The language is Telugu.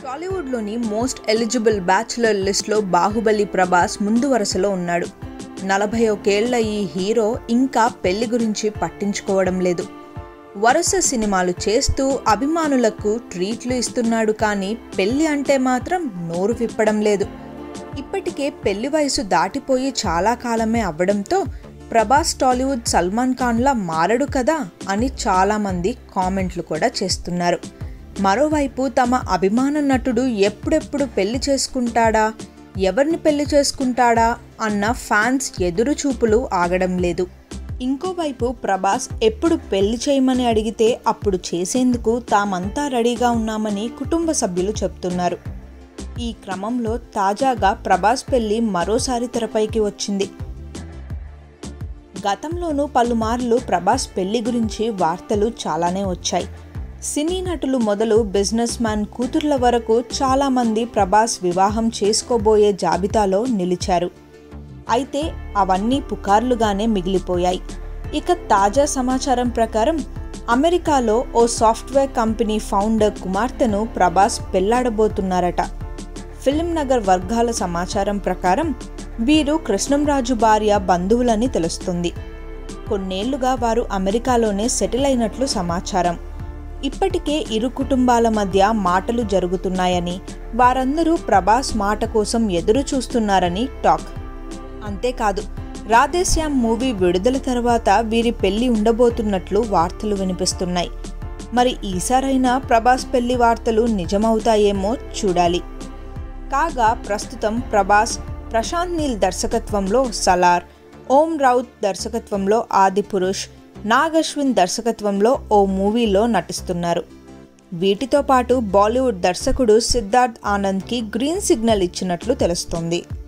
టాలీవుడ్లోని మోస్ట్ ఎలిజిబుల్ బ్యాచులర్ లిస్ట్లో బాహుబలి ప్రభాస్ ముందు వరుసలో ఉన్నాడు నలభై ఒకేళ్ల ఈ హీరో ఇంకా పెళ్లి గురించి పట్టించుకోవడం లేదు వరుస సినిమాలు చేస్తూ అభిమానులకు ట్రీట్లు ఇస్తున్నాడు కానీ పెళ్లి అంటే మాత్రం నోరు విప్పడం లేదు ఇప్పటికే పెళ్లి వయసు దాటిపోయి చాలా కాలమే అవ్వడంతో ప్రభాస్ టాలీవుడ్ సల్మాన్ ఖాన్లా మారడు కదా అని చాలామంది కామెంట్లు కూడా చేస్తున్నారు మరోవైపు తమ అభిమాన నటుడు ఎప్పుడెప్పుడు పెళ్లి చేసుకుంటాడా ఎవరిని పెళ్లి చేసుకుంటాడా అన్న ఫ్యాన్స్ ఎదురు చూపులు ఆగడం లేదు ఇంకోవైపు ప్రభాస్ ఎప్పుడు పెళ్లి చేయమని అడిగితే అప్పుడు చేసేందుకు తామంతా రెడీగా ఉన్నామని కుటుంబ సభ్యులు చెప్తున్నారు ఈ క్రమంలో తాజాగా ప్రభాస్ పెళ్లి మరోసారి తెరపైకి వచ్చింది గతంలోనూ పలుమార్లు ప్రభాస్ పెళ్లి గురించి వార్తలు చాలానే వచ్చాయి సినీ నటులు మొదలు బిజినెస్ మ్యాన్ కూతుర్ల వరకు చాలామంది ప్రభాస్ వివాహం చేసుకోబోయే జాబితాలో నిలిచారు అయితే అవన్నీ పుకార్లుగానే మిగిలిపోయాయి ఇక తాజా సమాచారం ప్రకారం అమెరికాలో ఓ సాఫ్ట్వేర్ కంపెనీ ఫౌండర్ కుమార్తెను ప్రభాస్ పెళ్లాడబోతున్నారట ఫిలిం నగర్ వర్గాల సమాచారం ప్రకారం వీరు కృష్ణంరాజు భార్య బంధువులని తెలుస్తుంది కొన్నేళ్లుగా వారు అమెరికాలోనే సెటిల్ అయినట్లు సమాచారం ఇప్పటికే ఇరు కుటుంబాల మధ్య మాటలు జరుగుతున్నాయని వారందరూ ప్రభాస్ మాట కోసం ఎదురు చూస్తున్నారని టాక్ అంతేకాదు రాధేశ్యామ్ మూవీ విడుదల తర్వాత వీరి పెళ్లి ఉండబోతున్నట్లు వార్తలు వినిపిస్తున్నాయి మరి ఈసారైనా ప్రభాస్ పెళ్లి వార్తలు నిజమవుతాయేమో చూడాలి కాగా ప్రస్తుతం ప్రభాస్ ప్రశాంత్ నీల్ దర్శకత్వంలో సలార్ ఓం రౌత్ దర్శకత్వంలో ఆది పురుష్ నాగ్ అశ్విన్ దర్శకత్వంలో ఓ మూవీలో నటిస్తున్నారు వీటితో పాటు బాలీవుడ్ దర్శకుడు సిద్ధార్థ్ ఆనంద్కి గ్రీన్ సిగ్నల్ ఇచ్చినట్లు తెలుస్తోంది